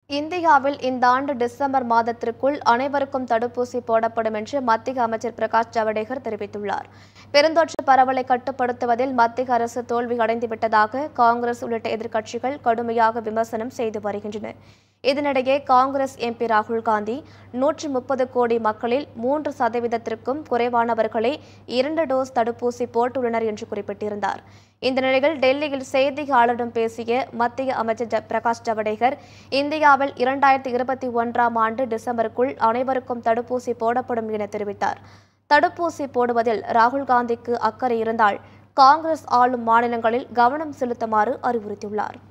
இந்தியாவில் இந்த ஆண்டு டிசம்பர் மாதத்திற்குள் அனைவருக்கும் தடுப்பூசி போடப்படும் என்று மத்திய அமைச்சர் பிரகாஷ் ஜவடேகர் தெரிவித்துள்ளார் பெருந்தொற்று பரவலை கட்டுப்படுத்துவதில் மத்திய அரசு தோல்வி அடைந்துவிட்டதாக காங்கிரஸ் உள்ளிட்ட எதிர்க்கட்சிகள் கடுமையாக விமர்சனம் செய்து வருகின்றன இதனிடையே காங்கிரஸ் எம்பி ராகுல் காந்தி நூற்றி முப்பது கோடி மக்களில் மூன்று சதவீதத்திற்கும் குறைவானவர்களே இரண்டு டோஸ் தடுப்பூசி போட்டுள்ளனர் என்று குறிப்பிட்டிருந்தார் இந்த நிலையில் டெல்லியில் செய்தியாளரிடம் பேசிய மத்திய அமைச்சர் ஜ- பிரகாஷ் ஜவடேகர் இந்தியாவில் இரண்டாயிரத்தி இருபத்தி ஒன்றாம் ஆண்டு டிசம்பருக்குள் அனைவருக்கும் தடுப்பூசி போடப்படும் என தெரிவித்தார் தடுப்பூசி போடுவதில் ராகுல் காந்திக்கு அக்கறை இருந்தால் காங்கிரஸ் ஆளும் மாநிலங்களில் கவனம் செலுத்துமாறு அறிவுறுத்தியுள்ளார்